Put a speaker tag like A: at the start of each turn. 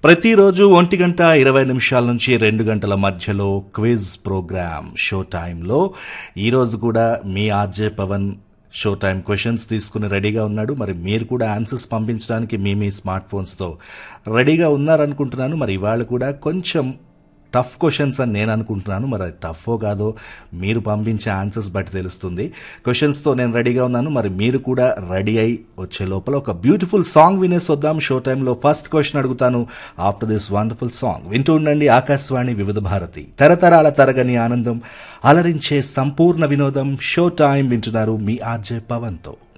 A: ప్రతిరోజు ఒంటి గంట ఇరవై నిమిషాల నుంచి రెండు గంటల మధ్యలో క్విజ్ ప్రోగ్రామ్ షో టైంలో ఈరోజు కూడా మీ RJ Pavan show time questions తీసుకుని రెడీగా ఉన్నాడు మరి మీరు కూడా ఆన్సర్స్ పంపించడానికి మీ మీ స్మార్ట్ ఫోన్స్తో రెడీగా ఉన్నారనుకుంటున్నాను మరి ఇవాళ కూడా కొంచెం టఫ్ క్వశ్చన్స్ అని నేను అనుకుంటున్నాను మరి అది టఫో కాదో మీరు పంపించే ఆన్సర్స్ బట్టి తెలుస్తుంది క్వశ్చన్స్తో నేను రెడీగా ఉన్నాను మరి మీరు కూడా రెడీ అయి వచ్చే లోపల ఒక బ్యూటిఫుల్ సాంగ్ వినేసి వద్దాం షో టైంలో ఫస్ట్ క్వశ్చన్ అడుగుతాను ఆఫ్టర్ దిస్ వండర్ఫుల్ సాంగ్ వింటూ ఉండండి ఆకాశవాణి వివిధ భారతి తరతరాల తరగని ఆనందం అలరించే సంపూర్ణ వినోదం షో టైం వింటున్నారు మీ ఆర్జే పవన్తో